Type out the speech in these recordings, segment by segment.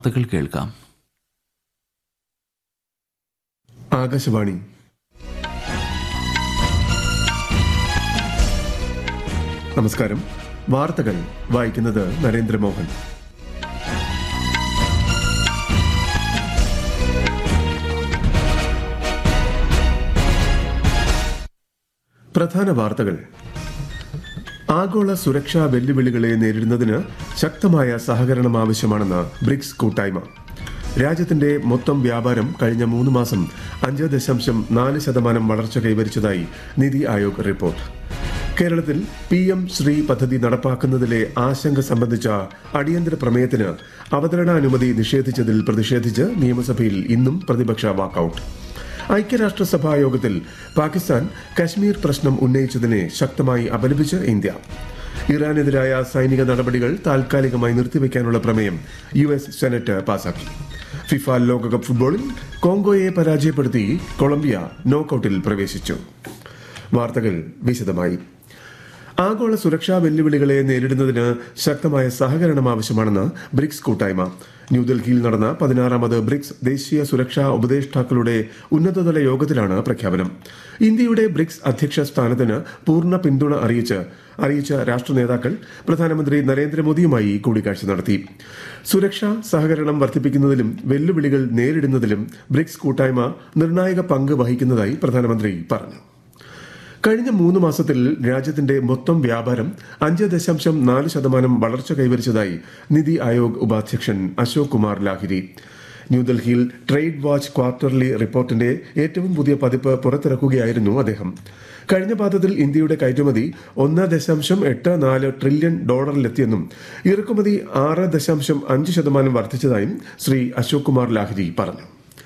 വാർത്തകൾ കേൾക്കാം ആകാശവാണി നമസ്കാരം വാർത്തകൾ വായിക്കുന്നത് നരേന്ദ്രമോഹൻ പ്രധാന വാർത്തകൾ ആഗോള സുരക്ഷാ വെല്ലുവിളികളെ നേരിടുന്നതിന് ശക്തമായ സഹകരണം ആവശ്യമാണെന്ന് ബ്രിക്സ് കൂട്ടായ്മ രാജ്യത്തിന്റെ മൊത്തം വ്യാപാരം കഴിഞ്ഞ മൂന്ന് മാസം അഞ്ച് ദശാംശം നാല് ശതമാനം വളർച്ച കൈവരിച്ചതായി നിതി ആയോഗ് റിപ്പോർട്ട് കേരളത്തിൽ പി എം ശ്രീ പദ്ധതി നടപ്പാക്കുന്നതിലെ ആശങ്ക സംബന്ധിച്ച അടിയന്തര പ്രമേയത്തിന് അവതരണാനുമതി നിഷേധിച്ചതിൽ പ്രതിഷേധിച്ച് നിയമസഭയിൽ ഇന്നും പ്രതിപക്ഷ വാക്കൌട്ട് ഐക്യരാഷ്ട്രസഭാ യോഗത്തിൽ പാകിസ്ഥാൻ കശ്മീർ പ്രശ്നം ഉന്നയിച്ചതിനെ ശക്തമായി അപലപിച്ച് ഇന്ത്യ ഇറാനെതിരായ സൈനിക നടപടികൾ താൽക്കാലികമായി നിർത്തിവെക്കാനുള്ള പ്രമേയം യു എസ് സെനറ്റ് പാസാക്കി ഫിഫ ലോകകപ്പ് ഫുട്ബോളിൽ കോങ്കോയെ പരാജയപ്പെടുത്തി കൊളംബിയ നോക്കൌട്ടിൽ പ്രവേശിച്ചു വാർത്തകൾ വിശദമായി ആഗോള സുരക്ഷാ വെല്ലുവിളികളെ നേരിടുന്നതിന് ശക്തമായ സഹകരണം ആവശ്യമാണെന്ന് ബ്രിക്സ് കൂട്ടായ്മ ന്യൂഡൽഹിയിൽ നടന്ന പതിനാറാമത് ബ്രിക്സ് ദേശീയ സുരക്ഷാ ഉപദേഷ്ടാക്കളുടെ ഉന്നതതല യോഗത്തിലാണ് പ്രഖ്യാപനം ഇന്ത്യയുടെ ബ്രിക്സ് അധ്യക്ഷ സ്ഥാനത്തിന് പൂർണ്ണ പിന്തുണ അറിയിച്ച് അറിയിച്ച രാഷ്ട്ര നേതാക്കൾ പ്രധാനമന്ത്രി നരേന്ദ്രമോദിയുമായി കൂടിക്കാഴ്ച നടത്തി സുരക്ഷാ സഹകരണം വർദ്ധിപ്പിക്കുന്നതിലും വെല്ലുവിളികൾ നേരിടുന്നതിലും ബ്രിക്സ് കൂട്ടായ്മ നിർണായക പങ്ക് വഹിക്കുന്നതായി പ്രധാനമന്ത്രി പറഞ്ഞു കഴിഞ്ഞ മൂന്ന് മാസത്തിൽ രാജ്യത്തിന്റെ മൊത്തം വ്യാപാരം അഞ്ച് ദശാംശം നാല് ശതമാനം വളർച്ച കൈവരിച്ചതായി നിതി ആയോഗ് ഉപാധ്യക്ഷൻ അശോക് കുമാർ ലാഹിരി ന്യൂഡൽഹിയിൽ ട്രേഡ് വാച്ച് ക്വാർട്ടർലി റിപ്പോർട്ടിന്റെ ഏറ്റവും പുതിയ പതിപ്പ് പുറത്തിറക്കുകയായിരുന്നു അദ്ദേഹം കഴിഞ്ഞ പാദത്തിൽ ഇന്ത്യയുടെ കയറ്റുമതി ഒന്ന് ദശാംശം എട്ട് നാല് ട്രില്യൺ ഡോളറിലെത്തിയെന്നും ഇറക്കുമതി ആറ് ദശാംശം അഞ്ച് ശതമാനം വർദ്ധിച്ചതായും ശ്രീ അശോക് കുമാർ ലാഹിരി പറഞ്ഞു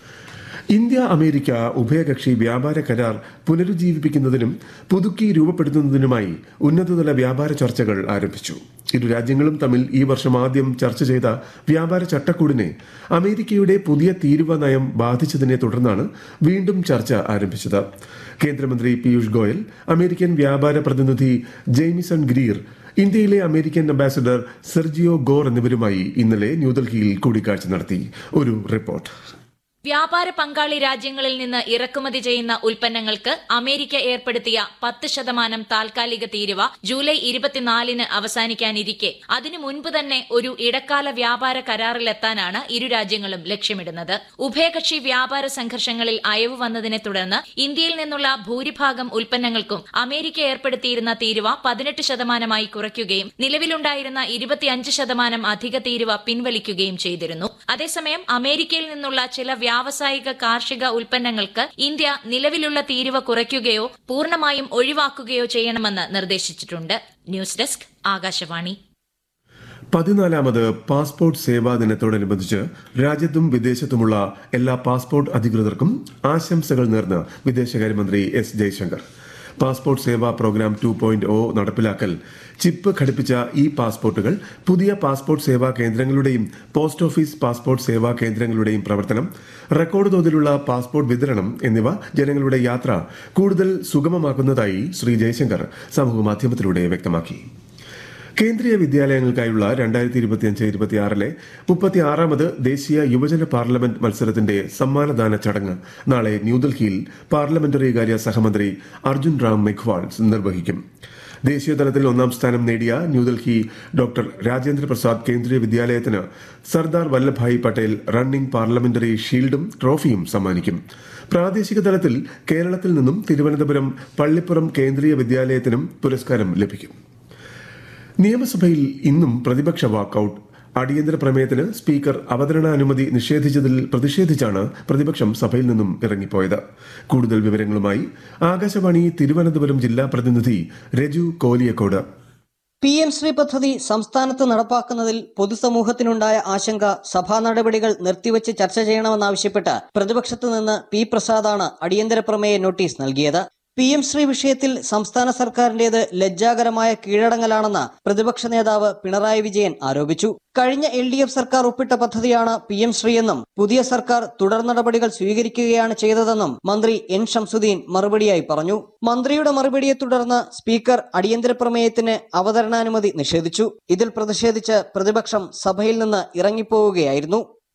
ഇന്ത്യ അമേരിക്ക ഉഭയകക്ഷി വ്യാപാര കരാർ പുനരുജ്ജീവിപ്പിക്കുന്നതിനും പുതുക്കി രൂപപ്പെടുത്തുന്നതിനുമായി ഉന്നതതല വ്യാപാര ചർച്ചകൾ ആരംഭിച്ചു ഇരു രാജ്യങ്ങളും തമ്മിൽ ഈ വർഷം ആദ്യം ചർച്ച ചെയ്ത വ്യാപാര ചട്ടക്കൂടിനെ അമേരിക്കയുടെ പുതിയ തീരുവ നയം ബാധിച്ചതിനെ തുടർന്നാണ് വീണ്ടും ചർച്ച ആരംഭിച്ചത് കേന്ദ്രമന്ത്രി പീയൂഷ് ഗോയൽ അമേരിക്കൻ വ്യാപാര പ്രതിനിധി ജെയ്മിസൺ ഗ്രീർ ഇന്ത്യയിലെ അമേരിക്കൻ അംബാസഡർ സെർജിയോ ഗോർ എന്നിവരുമായി ഇന്നലെ ന്യൂഡൽഹിയിൽ കൂടിക്കാഴ്ച നടത്തി ഒരു റിപ്പോർട്ട് വ്യാപാര പങ്കാളി രാജ്യങ്ങളിൽ നിന്ന് ഇറക്കുമതി ചെയ്യുന്ന ഉൽപ്പന്നങ്ങൾക്ക് അമേരിക്ക ഏർപ്പെടുത്തിയ പത്ത് ശതമാനം താൽക്കാലിക തീരുവ ജൂലൈ ഇരുപത്തിനാലിന് അവസാനിക്കാനിരിക്കെ അതിനു മുൻപ് തന്നെ ഒരു ഇടക്കാല വ്യാപാര കരാറിലെത്താനാണ് ഇരു രാജ്യങ്ങളും ലക്ഷ്യമിടുന്നത് ഉഭയകക്ഷി വ്യാപാര സംഘർഷങ്ങളിൽ അയവ് വന്നതിനെ തുടർന്ന് ഇന്ത്യയിൽ നിന്നുള്ള ഭൂരിഭാഗം ഉൽപ്പന്നങ്ങൾക്കും അമേരിക്ക ഏർപ്പെടുത്തിയിരുന്ന തീരുവ പതിനെട്ട് ശതമാനമായി കുറയ്ക്കുകയും നിലവിലുണ്ടായിരുന്ന ഇരുപത്തിയഞ്ച് ശതമാനം അധിക തീരുവ പിൻവലിക്കുകയും ചെയ്തിരുന്നു അതേസമയം അമേരിക്കയിൽ നിന്നുള്ള ചില വ്യാവസായിക കാർഷിക ഉൽപ്പന്നങ്ങൾക്ക് ഇന്ത്യ നിലവിലുള്ള തീരുവ കുറയ്ക്കുകയോ പൂർണ്ണമായും ഒഴിവാക്കുകയോ ചെയ്യണമെന്ന് നിർദ്ദേശിച്ചിട്ടുണ്ട് ന്യൂസ് ഡെസ്ക് ആകാശവാണി പതിനാലാമത് പാസ്പോർട്ട് സേവാ ദിനത്തോടനുബന്ധിച്ച് രാജ്യത്തും വിദേശത്തുമുള്ള എല്ലാ പാസ്പോർട്ട് അധികൃതർക്കും ആശംസകൾ നേർന്ന് വിദേശകാര്യമന്ത്രി S Jaishankar passport Seva program two point O നടപ്പിലാക്കൽ ചിപ്പ് ഘടിപ്പിച്ച ഇ പാസ്പോർട്ടുകൾ പുതിയ പാസ്പോർട്ട് സേവാ കേന്ദ്രങ്ങളുടെയും പോസ്റ്റ് ഓഫീസ് പാസ്പോർട്ട് സേവാ കേന്ദ്രങ്ങളുടെയും പ്രവർത്തനം റെക്കോർഡ് തോതിലുള്ള പാസ്പോർട്ട് വിതരണം എന്നിവ ജനങ്ങളുടെ യാത്ര കൂടുതൽ സുഗമമാക്കുന്നതായി ശ്രീ ജയശങ്കർ സമൂഹമാധ്യമത്തിലൂടെ വ്യക്തമാക്കി കേന്ദ്രീയ വിദ്യാലയങ്ങൾക്കായുള്ള രണ്ടായിരത്തി ഇരുപത്തിയഞ്ച് ഇരുപത്തിയാറിലെ മുപ്പത്തി ആറാമത് ദേശീയ യുവജന പാർലമെന്റ് മത്സരത്തിന്റെ സമ്മാനദാന ചടങ്ങ് നാളെ ന്യൂഡൽഹിയിൽ പാർലമെന്ററി കാര്യ സഹമന്ത്രി അർജുൻ റാം മെഘ്വാൾ നിർവഹിക്കും ദേശീയതലത്തിൽ ഒന്നാം സ്ഥാനം നേടിയ ന്യൂഡൽഹി ഡോക്ടർ രാജേന്ദ്ര പ്രസാദ് കേന്ദ്രീയ വിദ്യാലയത്തിന് സർദാർ വല്ലഭായ് പട്ടേൽ റണ്ണിംഗ് പാർലമെന്ററി ഷീൽഡും ട്രോഫിയും സമ്മാനിക്കും പ്രാദേശിക തലത്തിൽ കേരളത്തിൽ നിന്നും തിരുവനന്തപുരം പള്ളിപ്പുറം കേന്ദ്രീയ വിദ്യാലയത്തിനും പുരസ്കാരം ലഭിക്കും നിയമസഭയിൽ ഇന്നും പ്രതിപക്ഷ വാക്കൌട്ട് അടിയന്തര പ്രമേയത്തിന് സ്പീക്കർ അവതരണാനുമതി നിഷേധിച്ചതിൽ പ്രതിഷേധിച്ചാണ് പ്രതിപക്ഷം സഭയിൽ നിന്നും ഇറങ്ങിപ്പോയത് കൂടുതൽ വിവരങ്ങളുമായി ആകാശവാണി തിരുവനന്തപുരം ജില്ലാ പ്രതിനിധി രജു കോലിയക്കോട് പി എം ശ്രീ പദ്ധതി സംസ്ഥാനത്ത് നടപ്പാക്കുന്നതിൽ പൊതുസമൂഹത്തിനുണ്ടായ ആശങ്ക സഭാ നടപടികൾ നിർത്തിവച്ച് ചർച്ച ചെയ്യണമെന്നാവശ്യപ്പെട്ട് പ്രതിപക്ഷത്തു നിന്ന് പി പ്രസാദാണ് അടിയന്തര പ്രമേയ നോട്ടീസ് നൽകിയത് പി എം ശ്രീ വിഷയത്തിൽ സംസ്ഥാന സർക്കാരിന്റേത് ലജ്ജാകരമായ കീഴടങ്ങലാണെന്ന് പ്രതിപക്ഷ നേതാവ് പിണറായി വിജയൻ ആരോപിച്ചു കഴിഞ്ഞ എൽ ഡി എഫ് സർക്കാർ ഒപ്പിട്ട പദ്ധതിയാണ് പി എം ശ്രീ എന്നും പുതിയ സർക്കാർ തുടർ നടപടികൾ സ്വീകരിക്കുകയാണ് ചെയ്തതെന്നും മന്ത്രി എൻ ഷംസുദ്ദീൻ മറുപടിയായി പറഞ്ഞു മന്ത്രിയുടെ മറുപടിയെ തുടർന്ന് സ്പീക്കർ അടിയന്തര പ്രമേയത്തിന് അവതരണാനുമതി നിഷേധിച്ചു ഇതിൽ പ്രതിഷേധിച്ച് പ്രതിപക്ഷം സഭയിൽ നിന്ന് ഇറങ്ങിപ്പോവുകയായിരുന്നു